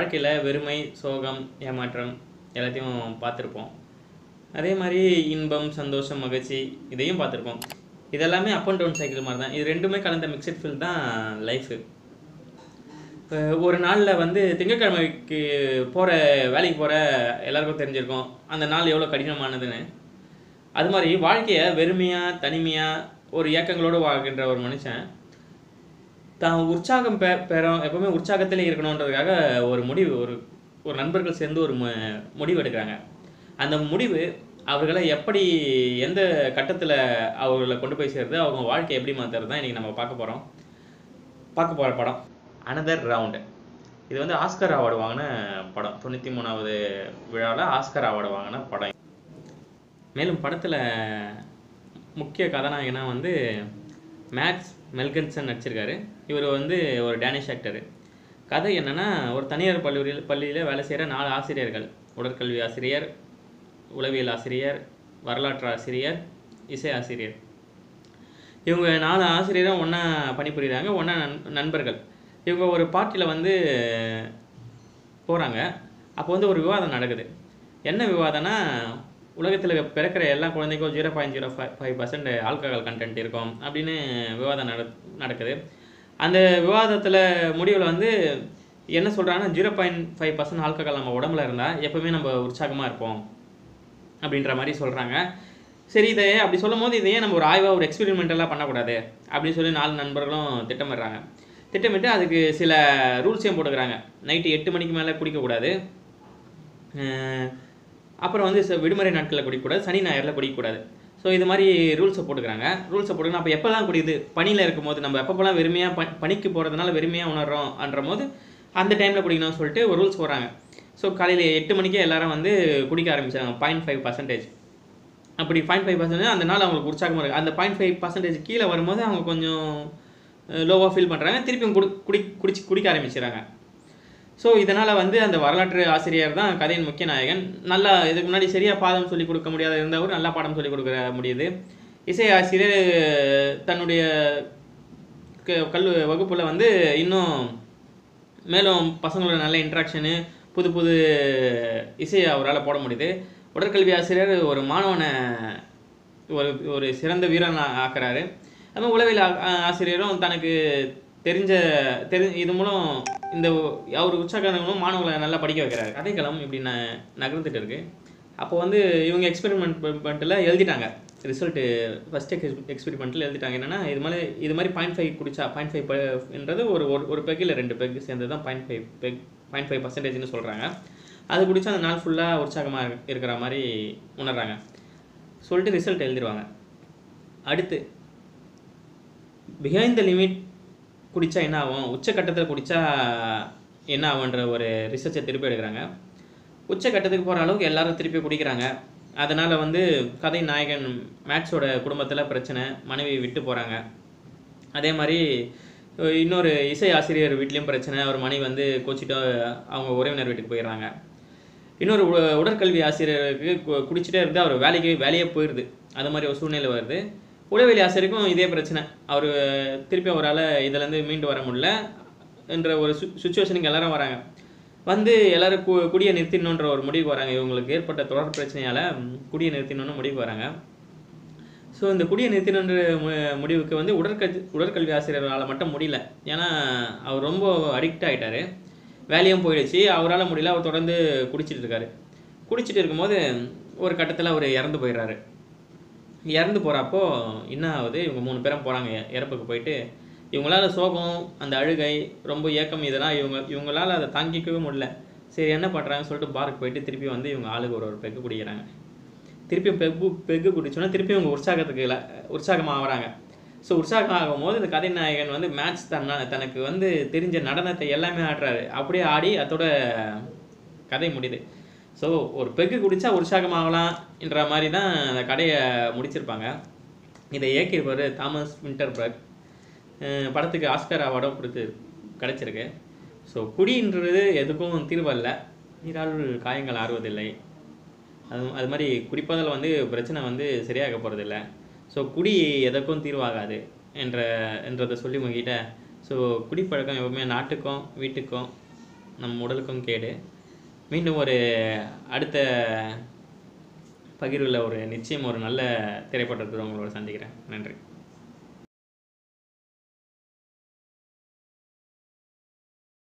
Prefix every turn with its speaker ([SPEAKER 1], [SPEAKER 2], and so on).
[SPEAKER 1] வாழ்க்கையில் வெறுமை சோகம் ஏமாற்றம் எல்லாத்தையும் பார்த்துருப்போம் அதே மாதிரி இன்பம் சந்தோஷம் மகிழ்ச்சி இதையும் பார்த்துருப்போம் இதெல்லாமே அப் அண்ட் டவுன் சைக்கிள் மாதிரி தான் இது ரெண்டுமே கலந்த மிக்சட் ஃபீல் தான் லைஃபு இப்போ ஒரு நாளில் வந்து திங்கட்கிழமைக்கு போகிற வேலைக்கு போகிற எல்லாருக்கும் தெரிஞ்சிருக்கும் அந்த நாள் எவ்வளோ கடினமானதுன்னு அது மாதிரி வாழ்க்கையை வெறுமையாக தனிமையாக ஒரு ஏக்கங்களோடு வாழ்கின்ற ஒரு மனுஷன் தான் உற்சாகம் பெ பெறும் எப்பவுமே உற்சாகத்திலே இருக்கணுன்றதுக்காக ஒரு முடிவு ஒரு ஒரு நண்பர்கள் சேர்ந்து ஒரு மு முடிவு எடுக்கிறாங்க அந்த முடிவு அவர்களை எப்படி எந்த கட்டத்தில் அவர்களை கொண்டு போய் சேருது அவங்க வாழ்க்கையை எப்படி மாற்றுறது தான் இன்றைக்கி நம்ம பார்க்க போகிறோம் பார்க்க போகிற படம் அனதர் ரவுண்டு இது வந்து ஆஸ்கர் அவார்டு வாங்கின படம் தொண்ணூற்றி மூணாவது விழாவில் ஆஸ்கர் அவார்டு வாங்கின படம் மேலும் படத்தில் முக்கிய கதாநாயகனாக வந்து மேக்ஸ் மெல்கன்சன் நடிச்சிருக்காரு இவர் வந்து ஒரு டேனிஷ் ஆக்டரு கதை என்னன்னா ஒரு தனியார் பள்ளியில் பள்ளியில் வேலை செய்கிற நாலு ஆசிரியர்கள் உடற்கல்வி ஆசிரியர் உளவியல் ஆசிரியர் வரலாற்று ஆசிரியர் இசை ஆசிரியர் இவங்க நாலு ஆசிரியரும் ஒன்றா பணிபுரிகிறாங்க ஒன்றா நண் நண்பர்கள் இவங்க ஒரு பார்ட்டியில் வந்து போகிறாங்க அப்போ வந்து ஒரு விவாதம் நடக்குது என்ன விவாதம்னா உலகத்தில் பிறக்கிற எல்லா குழந்தைக்கும் zero point zero five five percent alcohol content இருக்கும் அப்படின்னு விவாதம் நட நடக்குது அந்த விவாதத்தில் முடிவில் வந்து என்ன சொல்கிறாங்கன்னா zero point five percent alcohol நம்ம உடம்புல இருந்தால் எப்போவுமே நம்ம உற்சாகமாக இருப்போம் அப்படின்ற மாதிரி சொல்கிறாங்க சரி இதை அப்படி சொல்லும் போது இதையே நம்ம ஒரு ஆய்வாக ஒரு எக்ஸ்பெரிமெண்டலாக பண்ணக்கூடாது அப்படின்னு சொல்லி நாலு நண்பர்களும் திட்டமிடுறாங்க திட்டமிட்டு அதுக்கு சில ரூல்ஸையும் போட்டுக்கிறாங்க நைட்டு எட்டு மணிக்கு மேலே குடிக்கக்கூடாது அஹ் அப்புறம் வந்து ச- விடுமுறை நாட்களில் குடிக்கக்கூடாது சனி ஞாயிறில் குடிக்கக்கூடாது ஸோ இது மாதிரி ரூல்ஸை போட்டுக்கிறாங்க ரூல்ஸை போட்டுக்கணும் அப்போ எப்போல்லாம் குடிக்குது பனியில் இருக்கும்போது நம்ம எப்பப்போலாம் வெறுமையாக ப பனிக்கு போகிறதுனால வெறுமையாக உணர்றோம் அன்ற போது அந்த டைமில் குடிக்கணும்னு சொல்லிட்டு ஒரு ரூல்ஸ் போடுறாங்க ஸோ காலையில் எட்டு மணிக்கே எல்லாரும் வந்து குடிக்க ஆரம்பிச்சாங்க பாயிண்ட் ஃபைவ் பர்சன்டேஜ் அப்படி பாயிண்ட் ஃபைவ் பர்சன்டேஜ் அந்த நாள் அவங்களுக்கு உற்சாகமாக இருக்குது அந்த பாயிண்ட் ஃபைவ் பர்சன்டேஜ் கீழே வரும்போது அவங்க கொஞ்சம் லோவாக ஃபீல் பண்ணுறாங்க திருப்பியும் குடி குடி குடிச்சு குடிக்க ஆரம்பிச்சிடுறாங்க ஸோ இதனால் வந்து அந்த வரலாற்று ஆசிரியர் தான் கதையின் முக்கிய நாயகன் நல்லா இதுக்கு முன்னாடி சரியாக பாடம் சொல்லி கொடுக்க முடியாத இருந்தவர் நல்லா பாடம் சொல்லி கொடுக்க முடியுது இசை ஆசிரியர் தன்னுடைய க- கல் வகுப்பில் வந்து இன்னும் மேலும் பசங்களோட நல்ல இன்ட்ராக்ஷனு புது புது இசையை அவரால் போட முடியுது உடற்கல்வி ஆசிரியர் ஒரு மாணவனை ஒரு ஒரு சிறந்த வீரன் ஆ- ஆக்குறாரு அதுவும் உளவியல் ஆ- ஆ- ஆசிரியரும் தனக்கு தெரிஞ்ச தெரி இது மூலம் இந்த அவர் உற்சாகம் மூலம் மாணவர்களை நல்லா படிக்க வைக்கிறாரு கதைக்களம் இப்படி ந நகர்ந்துட்டு இருக்கு அப்போ வந்து இவங்க எக்ஸ்பெரிமெண்ட் பண்ணிட்டுல எழுதிட்டாங்க ரிசல்ட்டு ஃபஸ்ட் எக்ஸ்பெரிமெண்ட்டில் எழுதிட்டாங்க என்னன்னா இது மாதிரி இது மாதிரி பாயிண்ட் ஃபைவ் குடிச்சா பாயிண்ட் ஃபைவ்ன்றது ஒரு ஒரு ஒரு பெக் இல்லை ரெண்டு பெக் சேர்ந்து தான் point five peg point five பர்சன்டேஜ்னு சொல்கிறாங்க அது குடிச்சா அந்த நாள் ஃபுல்லாக உற்சாகமாக இருக்கிற மாதிரி உணர்றாங்க சொல்லிட்டு ரிசல்ட் எழுதிருவாங்க அடுத்து பிஹைண்ட் த லிமிட் குடித்தா என்ன ஆகும் உச்சக்கட்டத்தில் குடித்தா என்ன ஆகுன்ற ஒரு ரிசர்ச்சை திருப்பி எடுக்கிறாங்க உச்சக்கட்டத்துக்கு போகிற அளவுக்கு எல்லாரும் திருப்பி குடிக்கிறாங்க அதனால் வந்து கதை நாயகன் மேட்ஸோட குடும்பத்தில் பிரச்சனை மனைவி விட்டு போகிறாங்க அதே மாதிரி அஹ், இன்னொரு இசை ஆசிரியர் வீட்லேயும் பிரச்சனை அவர் மனைவி வந்து கோச்சிட்டு அவங்க உறவினர் வீட்டுக்கு போயிடுறாங்க இன்னொரு உ- உடற்கல்வி ஆசிரியருக்கு கு- குடிச்சிட்டே இருந்து அவர் வேலைக்கு வேலையே போயிடுது அது மாதிரி ஒரு சூழ்நிலை வருது உளவியல் ஆசிரியருக்கும் இதே பிரச்சனை அவர் திருப்பி அவரால் இதுலேருந்து மீண்டு வர முடியல என்ற ஒரு சு சுச்சுவேஷனுக்கு எல்லாரும் வராங்க வந்து எல்லாரும் கு குடியை நிறுத்திடணுன்ற ஒரு முடிவுக்கு வராங்க இவங்களுக்கு ஏற்பட்ட தொடர் பிரச்சனையால் குடியை நிறுத்திடணும்னு முடிவுக்கு வராங்க ஸோ இந்த குடியை நிறுத்தினுன்ற மு- முடிவுக்கு வந்து உடற்கல்வி உடற்கல்வி ஆசிரியரால் மட்டும் முடியல ஏன்னா அவர் ரொம்ப அடிக்ட் ஆகிட்டாரு வேலையும் போயிடுச்சு அவரால் முடியல அவர் தொடர்ந்து குடிச்சிட்டு இருக்காரு குடிச்சிட்டு இருக்கும்போது ஒரு கட்டத்தில் அவர் இறந்து போயிடுறாரு இறந்து போகிறப்போ என்ன ஆகுது இவங்க மூணு பேரும் போகிறாங்க இறப்புக்கு போயிட்டு இவங்களால சோகம் அந்த அழுகை ரொம்ப ஏக்கம் இதெல்லாம் இவங்க இவங்களால அதை தாங்கிக்கவே முடியல சரி என்ன பண்ணுறாங்கன்னு சொல்லிட்டு பாருக்கு போயிட்டு திருப்பி வந்து இவங்க ஆளுக்கு ஒரு ஒரு பெக்கு குடிக்கிறாங்க திருப்பி பெக்கு பெக்கு குடிச்சோன்னா திருப்பி இவங்க உற்சாகத்துக்கு இல- உற்சாகமாக ஆகுறாங்க ஸோ உற்சாகம் ஆகும்போது இந்த கதை நாயகன் வந்து மேட்ச் தன்ன தனக்கு வந்து தெரிஞ்ச நடனத்தை எல்லாமே ஆடுறாரு அப்படியே ஆடி அதோட கதை முடியுது ஸோ ஒரு பெக்கு குடிச்சா உற்சாகமாகலாம் என்ற மாதிரி தான் அந்த கதையை முடிச்சிருப்பாங்க இதை இயக்கியிருப்பார் தாமஸ் விண்டர்பர்க் அஹ் படத்துக்கு ஆஸ்கர் அவார்டும் கொடுத்து கிடச்சிருக்கு ஸோ குடின்றது எதுக்கும் தீர்வல்ல நீரால் காயங்கள் ஆறுவதில்லை அது அது மாதிரி குடிப்பதில் வந்து பிரச்சனை வந்து சரியாக போகிறதில்ல ஸோ குடி எதற்கும் தீர்வாகாது என்ற என்றதை சொல்லி உங்ககிட்ட ஸோ குடிப்பழக்கம் எப்பவுமே நாட்டுக்கும் வீட்டுக்கும் நம் உடலுக்கும் கேடு மீண்டும் ஒரு அடுத்த பகிர்வில் ஒரு நிச்சயம் ஒரு நல்ல திரைப்படத்தில் உங்களோட சந்திக்கிறேன் நன்றி